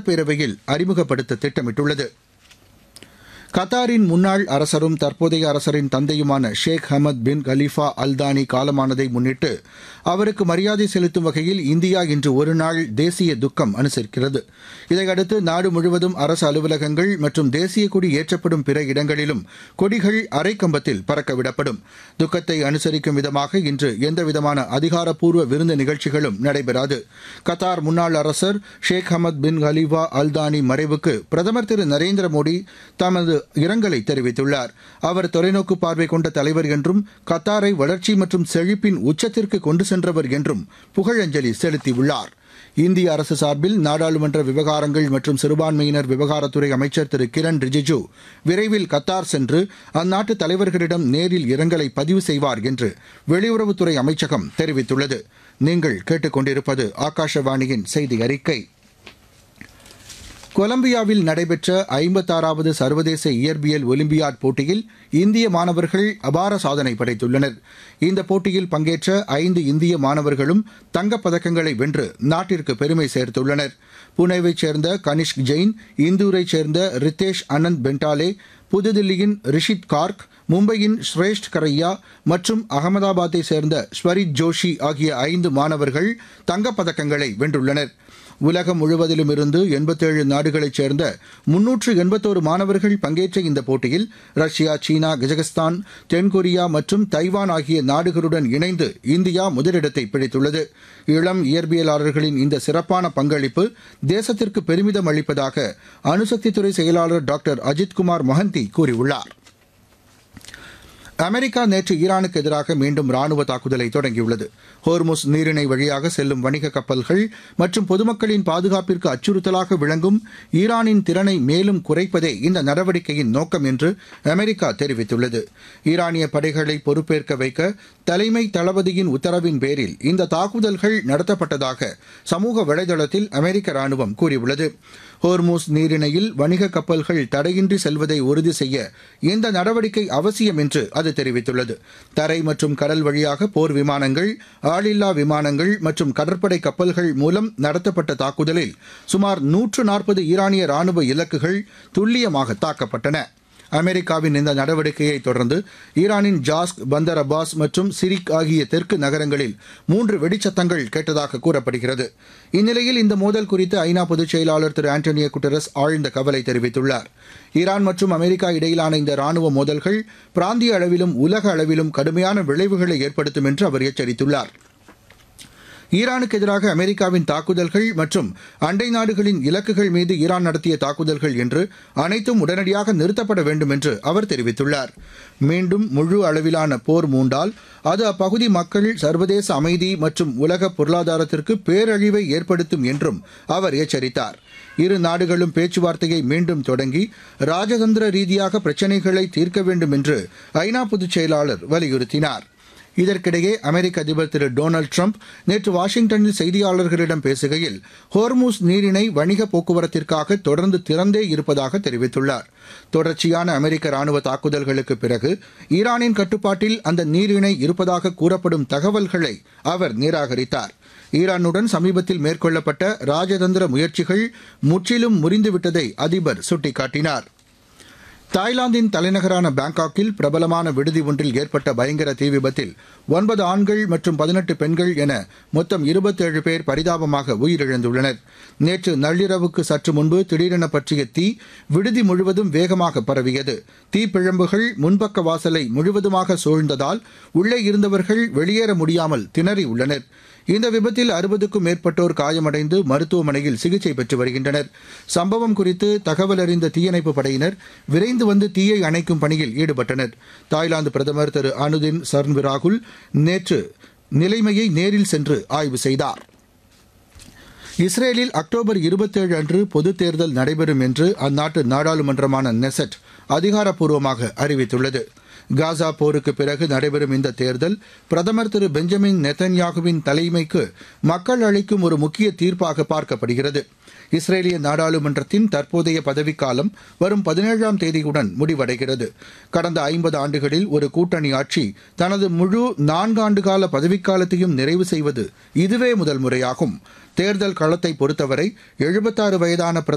சட்டப்பேரவையில் அறிமுகப்படுத்த திட்டமிட்டுள்ளது கத்தாரின் முன்னாள் அரசரும் தற்போதைய அரசரின் தந்தையுமான ஷேக் ஹமத் பின் கலீஃபா அல்தானி காலமானதை முன்னிட்டு அவருக்கு மரியாதை செலுத்தும் வகையில் இந்தியா இன்று ஒருநாள் தேசிய துக்கம் அனுசரிக்கிறது இதையடுத்து நாடு முழுவதும் அரசு அலுவலகங்கள் மற்றும் தேசிய கொடி ஏற்றப்படும் பிற இடங்களிலும் கொடிகள் அரைக்கம்பத்தில் பறக்கவிடப்படும் துக்கத்தை அனுசரிக்கும் விதமாக இன்று எந்தவிதமான அதிகாரப்பூர்வ விருந்து நிகழ்ச்சிகளும் நடைபெறாது கத்தார் முன்னாள் அரசர் ஷேக் ஹமத் பின் கலீஃபா அல்தானி மறைவுக்கு பிரதமர் திரு நரேந்திர மோடி தமது இரங்கலை தெரிவித்துள்ளார் அவர் தொலைநோக்கு பார்வை கொண்ட தலைவர் என்றும் கத்தாரை வளர்ச்சி மற்றும் செழிப்பின் உச்சத்திற்கு கொண்டு சென்றவர் என்றும் புகழஞ்சலி செலுத்தியுள்ளார் இந்திய அரசு சார்பில் நாடாளுமன்ற விவகாரங்கள் மற்றும் சிறுபான்மையினர் விவகாரத்துறை அமைச்சர் திரு கிரண் ரிஜிஜு விரைவில் கத்தார் சென்று அந்நாட்டு தலைவர்களிடம் நேரில் இரங்கலை பதிவு செய்வார் என்று வெளியுறவுத்துறை அமைச்சகம் தெரிவித்துள்ளது நீங்கள் கேட்டுக்கொண்டிருப்பது ஆகாஷவாணியின் செய்தி அறிக்கை கொலம்பியாவில் நடைபெற்ற ஐம்பத்தாறாவது சர்வதேச இயற்பியல் ஒலிம்பியாட் போட்டியில் இந்திய மாணவர்கள் அபார சாதனை படைத்துள்ளனர் இந்த போட்டியில் பங்கேற்ற ஐந்து இந்திய மாணவர்களும் தங்கப் பதக்கங்களை வென்று நாட்டிற்கு பெருமை சேர்த்துள்ளனர் புனேவைச் சேர்ந்த கனிஷ்க் ஜெயின் இந்தூரைச் சேர்ந்த ரித்தேஷ் அனந்த் பென்டாலே புதுதில்லியின் ரிஷித் கார்க் மும்பையின் ஸ்ரேஷ்ட் கரையா மற்றும் அகமதாபாத்தை சேர்ந்த ஸ்வரித் ஜோஷி ஆகிய ஐந்து மாணவர்கள் தங்கப் பதக்கங்களை வென்றுள்ளனர் உலகம் முழுவதிலும் இருந்து எண்பத்தேழு நாடுகளைச் சேர்ந்த முன்னூற்று எண்பத்தோரு மாணவர்கள் பங்கேற்ற இந்த போட்டியில் ரஷ்யா சீனா கஜகஸ்தான் தென்கொரியா மற்றும் தைவான் ஆகிய நாடுகளுடன் இணைந்து இந்தியா முதலிடத்தை பிடித்துள்ளது இளம் இயற்பியலாளர்களின் இந்த சிறப்பான பங்களிப்பு தேசத்திற்கு பெருமிதம் அளிப்பதாக அணுசக்தித்துறை செயலாளர் டாக்டர் அஜித்குமார் மொஹந்தி கூறியுள்ளார் அமெரிக்கா நேற்று ஈரானுக்கு எதிராக மீண்டும் ராணுவ தாக்குதலை தொடங்கியுள்ளது ஹோர்முஸ் நீரிணை வழியாக செல்லும் வணிக கப்பல்கள் மற்றும் பொதுமக்களின் பாதுகாப்பிற்கு அச்சுறுத்தலாக விளங்கும் ஈரானின் திறனை மேலும் குறைப்பதே இந்த நடவடிக்கையின் நோக்கம் என்று அமெரிக்கா தெரிவித்துள்ளது ஈரானிய படைகளை பொறுப்பேற்க வைக்க தலைமை தளபதியின் உத்தரவின் பேரில் இந்த தாக்குதல்கள் நடத்தப்பட்டதாக சமூக வலைதளத்தில் அமெரிக்க ராணுவம் கூறியுள்ளது ஹோர்மூஸ் நீரிணையில் வணிக கப்பல்கள் தடையின்றி செல்வதை உறுதி செய்ய இந்த நடவடிக்கை அவசியம் என்று அது தெரிவித்துள்ளது தரை மற்றும் கடல் வழியாக போர் விமானங்கள் ஆளில்லா விமானங்கள் மற்றும் கடற்படை கப்பல்கள் மூலம் நடத்தப்பட்ட தாக்குதலில் சுமார் நூற்று நாற்பது ஈரானிய ராணுவ இலக்குகள் துல்லியமாக தாக்கப்பட்டன அமெரிக்காவின் இந்த நடவடிக்கையை தொடர்ந்து ஈரானின் ஜாஸ்க் பந்தர் அப்பாஸ் மற்றும் சிரிக் ஆகிய தெற்கு நகரங்களில் மூன்று வெடிச்சத்தங்கள் கேட்டதாக கூறப்படுகிறது இந்நிலையில் இந்த மோதல் குறித்து ஐநா பொதுச் செயலாளர் திரு ஆண்டனியோ குட்டரஸ் ஆழ்ந்த கவலை தெரிவித்துள்ளார் ஈரான் மற்றும் அமெரிக்கா இடையிலான இந்த ராணுவ மோதல்கள் பிராந்திய அளவிலும் உலக அளவிலும் கடுமையான விளைவுகளை ஏற்படுத்தும் என்று அவர் எச்சரித்துள்ளார் ஈரானுக்கு எதிராக அமெரிக்காவின் தாக்குதல்கள் மற்றும் அண்டை நாடுகளின் இலக்குகள் மீது ஈரான் நடத்திய தாக்குதல்கள் என்று அனைத்தும் உடனடியாக நிறுத்தப்பட வேண்டும் என்று அவர் தெரிவித்துள்ளார் மீண்டும் முழு அளவிலான போர் மூண்டால் அது அப்பகுதி மக்கள் சர்வதேச அமைதி மற்றும் உலக பொருளாதாரத்திற்கு பேரழிவை ஏற்படுத்தும் என்றும் அவர் எச்சரித்தார் இரு நாடுகளும் பேச்சுவார்த்தையை மீண்டும் தொடங்கி ராஜதந்திர ரீதியாக பிரச்சினைகளை தீர்க்க வேண்டும் என்று ஐநா பொதுச் செயலாளர் வலியுறுத்தினார் இதற்கிடையே அமெரிக்க அதிபர் திரு டொனால்டு ட்ரம்ப் நேற்று வாஷிங்டனில் செய்தியாளர்களிடம் பேசுகையில் ஹோர்மூஸ் நீரிணை வணிக போக்குவரத்திற்காக தொடர்ந்து திறந்தே இருப்பதாக தெரிவித்துள்ளார் தொடர்ச்சியான அமெரிக்க ராணுவ தாக்குதல்களுக்கு பிறகு ஈரானின் கட்டுப்பாட்டில் அந்த நீரிணை இருப்பதாக கூறப்படும் தகவல்களை அவர் நிராகரித்தார் ஈரானுடன் சமீபத்தில் மேற்கொள்ளப்பட்ட ராஜதந்திர முயற்சிகள் முற்றிலும் முறிந்துவிட்டதை அதிபர் சுட்டிக்காட்டினார் தாய்லாந்தின் தலைநகரான பாங்காக்கில் பிரபலமான விடுதி ஒன்றில் ஏற்பட்ட பயங்கர தீ விபத்தில் ஒன்பது ஆண்கள் மற்றும் பதினெட்டு பெண்கள் என மொத்தம் இருபத்தேழு பேர் பரிதாபமாக உயிரிழந்துள்ளனர் நேற்று நள்ளிரவுக்கு சற்று முன்பு திடீரென பற்றிய தீ விடுதி முழுவதும் வேகமாக பரவியது தீப்பிழம்புகள் முன்பக்க வாசலை முழுவதுமாக சூழ்ந்ததால் உள்ளே இருந்தவர்கள் வெளியேற முடியாமல் திணறியுள்ளனர் இந்த விபத்தில் அறுபதுக்கும் மேற்பட்டோர் காயமடைந்து மருத்துவமனையில் சிகிச்சை பெற்று வருகின்றனர் சம்பவம் குறித்து தகவல் அறிந்த தீயணைப்பு படையினர் விரைந்து வந்து தீயை அணைக்கும் பணியில் ஈடுபட்டனர் தாய்லாந்து பிரதமர் திரு அனுதின் சர்ன்விராகுல் நேற்று நிலைமையை நேரில் சென்று ஆய்வு செய்தார் இஸ்ரேலில் அக்டோபர் இருபத்தேழு அன்று பொதுத் தேர்தல் நடைபெறும் என்று அந்நாட்டு நாடாளுமன்றமான நெசட் அதிகாரப்பூர்வமாக அறிவித்துள்ளது காசா போருக்கு பிறகு நடைபெறும் இந்த தேர்தல் பிரதமர் திரு பெஞ்சமின் நெத்தன்யாகுவின் தலைமைக்கு மக்கள் அளிக்கும் ஒரு முக்கிய தீர்ப்பாக பார்க்கப்படுகிறது இஸ்ரேலிய நாடாளுமன்றத்தின் தற்போதைய பதவிக்காலம் வரும் பதினேழாம் தேதியுடன் முடிவடைகிறது கடந்த ஐம்பது ஆண்டுகளில் ஒரு கூட்டணி ஆட்சி தனது முழு நான்காண்டு கால பதவிக்காலத்தையும் நிறைவு செய்வது இதுவே முதல் முறையாகும் தேர்தல் களத்தை பொறுத்தவரை எழுபத்தாறு வயதான